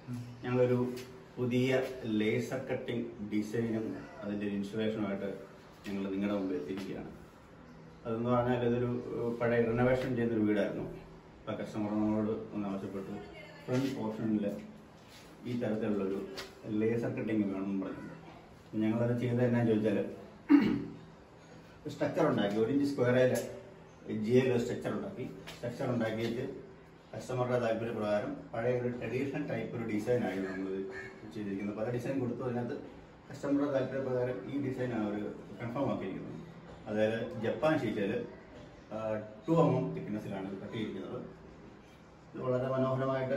ഞങ്ങളൊരു പുതിയ laser cutting ഡിസൈനും അതിൻ്റെ ഇൻസ്റ്റലേഷനുമായിട്ട് ഞങ്ങൾ നിങ്ങളുടെ മുമ്പിൽ എത്തിയിരിക്കുകയാണ് അതെന്ന് പറഞ്ഞാൽ ഇതൊരു ഏഹ്, പഴയ റിനോവേഷൻ ചെയ്തൊരു വീടായിരുന്നു അപ്പോൾ കസ്റ്റമർ നമ്മളോട് ഒന്ന് ആവശ്യപ്പെട്ടു ഫ്രണ്ട് പോർഷനിൽ ഈ തരത്തിലുള്ളൊരു ലേസർ കട്ടിങ് വേണമെന്ന് പറഞ്ഞിട്ടുണ്ട് ഞങ്ങളത് ചെയ്തത് എന്നാന്ന് ചോദിച്ചാൽ സ്ട്രക്ചർ ഉണ്ടാക്കി ഒരു ഇഞ്ച് സ്ക്വയറിൽ ജിയിൽ സ്ട്രക്ചർ ഉണ്ടാക്കി സ്ട്രക്ചർ ഉണ്ടാക്കിയിട്ട് കസ്റ്റമറുടെ താല്പര്യപ്രകാരം പഴയ ഒരു ട്രഡീഷണൽ ടൈപ്പ് ഒരു ഡിസൈൻ ആയിരുന്നു നമ്മൾ ചെയ്തിരിക്കുന്നത് പല ഡിസൈൻ കൊടുത്തു അതിനകത്ത് കസ്റ്റമറുടെ താല്പര്യപ്രകാരം ഈ ഡിസൈനാണ് അവർ കൺഫേം ആക്കിയിരിക്കുന്നത് അതായത് ജപ്പാൻ ഷീറ്റിൽ ടു എം എം തിക്നെസ്സിലാണ് ഇത് കട്ട് ചെയ്തിരിക്കുന്നത് ഇത് വളരെ മനോഹരമായിട്ട്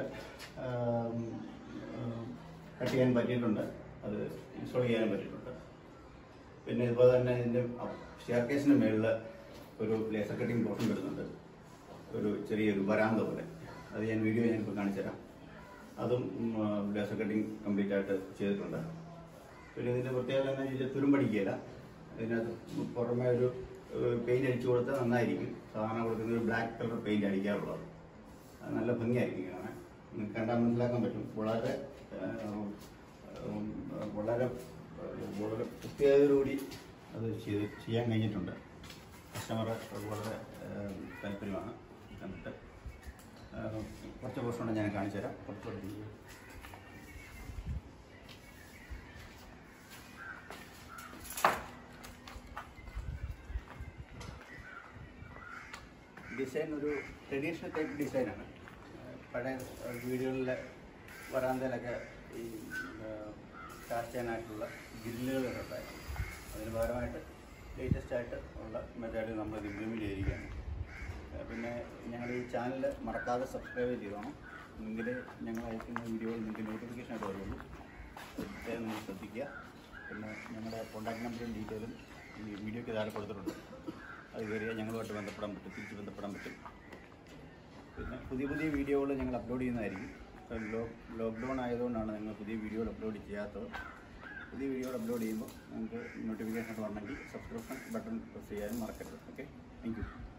കട്ട് ചെയ്യാൻ പറ്റിയിട്ടുണ്ട് അത് ഇൻസ്റ്റാൾ ചെയ്യാനും പറ്റിയിട്ടുണ്ട് പിന്നെ ഇതുപോലെ തന്നെ ഇതിൻ്റെ സ്റ്റെയർ കേസിൻ്റെ മേളിൽ ഒരു ലേസർ കട്ടിങ് പോർഷൻ വരുന്നുണ്ട് ഒരു ചെറിയൊരു വരാന്ത പോലെ അത് ഞാൻ വീഡിയോ ഞാനിപ്പോൾ കാണിച്ചു തരാം അതും ലേസർ കട്ടിങ് കംപ്ലീറ്റ് ആയിട്ട് ചെയ്തിട്ടുണ്ട് പിന്നെ ഇതിൻ്റെ പ്രത്യേകത എന്താണെന്ന് ചോദിച്ചാൽ തുരുമ്പടിക്കുകയില്ല ഇതിനകത്ത് പുറമെ ഒരു പെയിന്റ് അടിച്ചു കൊടുത്താൽ നന്നായിരിക്കും സാധാരണ കൊടുക്കുന്ന ഒരു ബ്ലാക്ക് കളർ പെയിന്റ് അടിക്കാറുള്ളത് അത് നല്ല ഭംഗിയായിരിക്കും കാണാൻ നിങ്ങൾക്ക് കണ്ടാൽ മനസ്സിലാക്കാൻ പറ്റും വളരെ ആ, ഉം, വളരെ വളരെ പ്രത്യേകതയോടുകൂടി അത് ചെയ്ത് ചെയ്യാൻ കഴിഞ്ഞിട്ടുണ്ട് കസ്റ്റമർ വളരെ ആ, താല്പര്യമാണ് കണ്ടിട്ട് ആ, കുറച്ച് പോർഷൻ ഞാൻ കാണിച്ചു തരാം കുറച്ചുകൂടി ഡിസൈൻ ഒരു ട്രഡീഷണൽ ടൈപ്പ് ഡിസൈനാണ് പഴയ വീടുകളിലെ വരാന്തയിലൊക്കെ ഈ കാസ്റ്റ് ചെയ്യാനായിട്ടുള്ള ഗ്രില്ലുകൾ ഉണ്ടായിരുന്നു അതിന് പകരമായിട്ട് ലേറ്റസ്റ്റ് ആയിട്ട് ഉള്ള മെത്തേഡ് നമ്മൾ ഇത് ഇംപ്ലിമെൻറ്റ് ചെയ്തിരിക്കുകയാണ് ഏഹ് പിന്നെ ഞങ്ങളുടെ ഈ ചാനൽ മറക്കാതെ സബ്സ്ക്രൈബ് ചെയ്തോണം എങ്കിൽ ഞങ്ങൾ അയക്കുന്ന വീഡിയോകൾ നിങ്ങൾക്ക് നോട്ടിഫിക്കേഷൻ ആയിട്ട് വരുള്ളൂ പ്രത്യേകം നിങ്ങൾ ശ്രദ്ധിക്കുക പിന്നെ ഞങ്ങളുടെ കോൺടാക്ട് നമ്പറും ഡീറ്റെയിലും ഈ വീഡിയോയ്ക്ക് താഴെ കൊടുത്തിട്ടുണ്ട് അത് കയറിയാൽ ഞങ്ങളുമായിട്ട് ബന്ധപ്പെടാൻ പറ്റും തിരിച്ച് ബന്ധപ്പെടാൻ പറ്റും പിന്നെ പുതിയ പുതിയ വീഡിയോകൾ ഞങ്ങൾ അപ്ലോഡ് ചെയ്യുന്നതായിരിക്കും ഇപ്പം ലോ ലോക്ക്ഡൗൺ ആയതുകൊണ്ടാണ് ഞങ്ങൾ പുതിയ വീഡിയോകൾ അപ്ലോഡ് ചെയ്യാത്തത് പുതിയ വീഡിയോകൾ അപ്ലോഡ് ചെയ്യുമ്പോൾ നിങ്ങൾക്ക് നോട്ടിഫിക്കേഷൻ വരണമെങ്കിൽ സബ്സ്ക്രിപ്ഷൻ ബട്ടൺ പ്രസ് ചെയ്യാനും മറക്കരുത് ഓക്കെ താങ്ക് യു